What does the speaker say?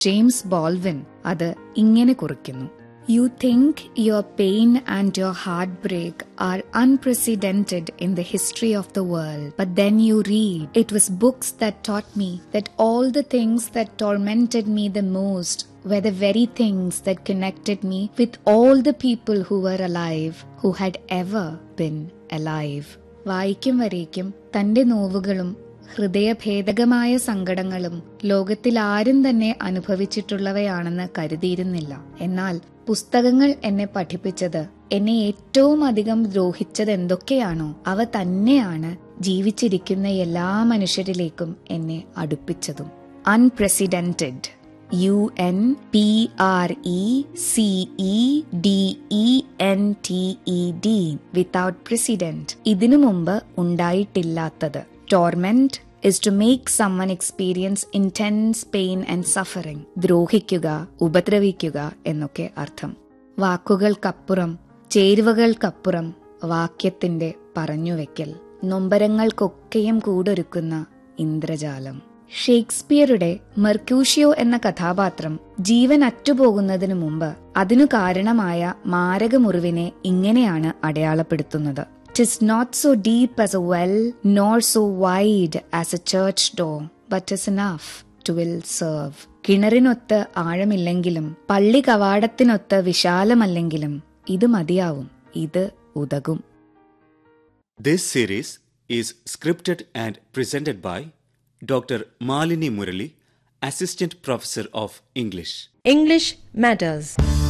James ബോൾവിൻ അത് ഇങ്ങനെ കുറിക്കുന്നു you think your pain and your heartbreak are unprecedented in the history of the world. But then you read, it was books that taught me that all the things that tormented me the most were the very things that connected me with all the people who were alive, who had ever been alive. വായിക്കും വരേക്കും തന്റെ നോവുകളും ഹൃദയഭേദകമായ സങ്കടങ്ങളും ലോകത്തിൽ ആരും തന്നെ അനുഭവിച്ചിട്ടുള്ളവയാണെന്ന് കരുതിയിരുന്നില്ല എന്നാൽ പുസ്തകങ്ങൾ എന്നെ പഠിപ്പിച്ചത് എന്നെ ഏറ്റവും അധികം ദ്രോഹിച്ചത് എന്തൊക്കെയാണോ അവ തന്നെയാണ് ജീവിച്ചിരിക്കുന്ന എല്ലാ മനുഷ്യരിലേക്കും എന്നെ അടുപ്പിച്ചതും unprecedented U N P R E C E D E N T E D without precedent ഇതിനു മുമ്പ് ഉണ്ടായിട്ടില്ലാത്തത് torment is to make someone experience intense pain and suffering ദ്രോഹിക്കുക ഉപദ്രവിക്കുക എന്നൊക്കെ അർത്ഥം വാക്കുകൾക്കപ്പുറം ചേരുവകൾക്കപ്പുറം വാക്യത്തിന്റെ പറഞ്ഞുവെക്കൽ നൊമ്പരങ്ങൾക്കൊക്കെയും കൂടൊരുക്കുന്ന ഇന്ദ്രജാലം ഷേക്സ്പിയറുടെ മെർക്യൂഷ്യോ എന്ന കഥാപാത്രം ജീവൻ അറ്റുപോകുന്നതിനു മുമ്പ് അതിനു കാരണമായ മാരകമുറിവിനെ ഇങ്ങനെയാണ് അടയാളപ്പെടുത്തുന്നത് ടിസ് not so deep as A well nor so wide as A church door but is enough to will serve കിണറിനൊത്ത് ആഴമില്ലെങ്കിലും പള്ളി കവാടത്തിനൊത്ത് വിശാലമല്ലെങ്കിലും ഇത് മതിയാവും ഇത് ഉതകും This series is scripted and presented by Dr. Malini Murali, Assistant Professor of English. English matters.